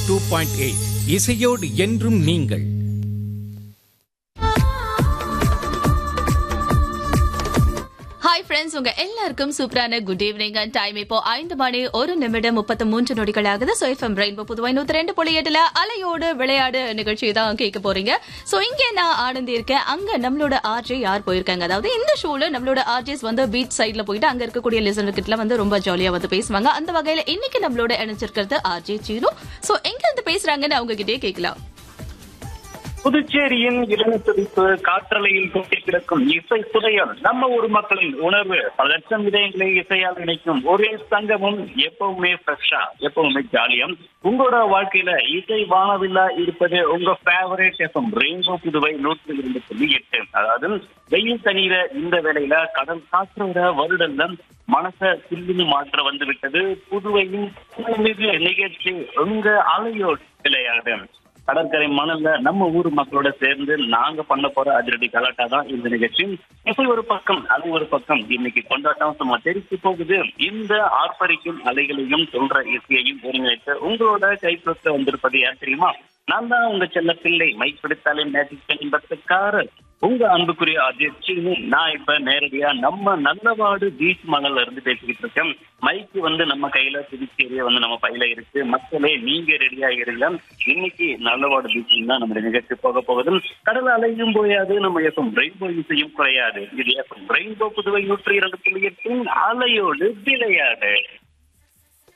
two point eight இசையோடு என்றும் நீங்கள் ஹாய் ஃப்ரெண்ட்ஸ் உங்க எல்லாருக்கும் சூப்பரான குட் ஈவினிங் அண்ட் டைம் இப்போ ஐந்து மணி ஒரு நிமிடம் முப்பத்து மூன்று நொடிகள் ஆகுது சோ எஃப்எம் ரெயின்போ புதுவை நூத்தி ரெண்டு புள்ளி எட்டுல அலையோடு விளையாடு நிகழ்ச்சி தான் கேட்க போறீங்க சோ இங்கே நான் ஆனந்தி இருக்கேன் அங்க நம்மளோட ஆர்ஜே யார் போயிருக்காங்க அதாவது இந்த ஷோல நம்மளோட ஆர்ஜேஸ் வந்து பீச் சைட்ல போயிட்டு அங்க இருக்கக்கூடிய லிசனர் கிட்ட வந்து ரொம்ப ஜாலியா வந்து பேசுவாங்க அந்த வகையில இன்னைக்கு நம்மளோட இணைஞ்சிருக்கிறது ஆர்ஜே சீனு சோ எங்க இருந்து பேசுறாங்கன்னு அவங்க கிட்டே கேட்கலாம் புதுச்சேரியின் இளம் துடிப்பு காற்றலையில் கொட்டி கிடக்கும் இசை புதையல் நம்ம ஊர் மக்களின் உணர்வு பல லட்சம் இதயங்களை இசையால் இணைக்கும் ஒரே சங்கமும் எப்பவுமே ஃப்ரெஷ்ஷா எப்பவுமே ஜாலியம் உங்களோட வாழ்க்கையில இசை வானவில்லா இருப்பது உங்க ஃபேவரேட் எஃப்எம் ரெயின்போ புதுவை நூற்றி இரண்டு புள்ளி எட்டு அதாவது வெயில் தண்ணீர இந்த வேளையில கடல் காற்றோட வருடந்தம் மனச சில்லுன்னு மாற்ற வந்து விட்டது புதுவையின் மிகு நிகழ்ச்சி உங்க அலையோடு விளையாடு கடற்கரை மணல்ல நம்ம ஊர் மக்களோட சேர்ந்து நாங்க பண்ண போற அதிரடி கலாட்டா தான் இந்த நிகழ்ச்சி இசை ஒரு பக்கம் அது ஒரு பக்கம் இன்னைக்கு கொண்டாட்டம் சும்மா தெரிவித்து போகுது இந்த ஆர்ப்பரிக்கும் அலைகளையும் சொல்ற இசையையும் ஒருங்கிணைத்து உங்களோட கைப்பற்ற வந்திருப்பது யார் தெரியுமா நான் தான் உங்க செல்ல பிள்ளை மைக் பிடித்தாலே மேஜிக் என்பதற்காரர் உங்க அன்புக்குரிய அதிர்ச்சின்னு நான் இப்ப நேரடியா நம்ம நல்லவாடு பீச் மணல்ல இருந்து பேசிக்கிட்டு இருக்கேன் மைக்கு வந்து நம்ம கையில புதுச்சேரியே வந்து நம்ம பையில இருக்கு மக்களே நீங்க ரெடியா இருங்க இன்னைக்கு நல்லவாடு பீச்சில் தான் நம்ம நிகழ்ச்சி போக போகுது கடல் அலையும் போயாது நம்ம எஃப்எம் ரெயின்போ இசையும் குறையாது இது எஃப்எம் ரெயின்போ புதுவை நூற்றி இரண்டு புள்ளி எட்டு அலையோடு விளையாடு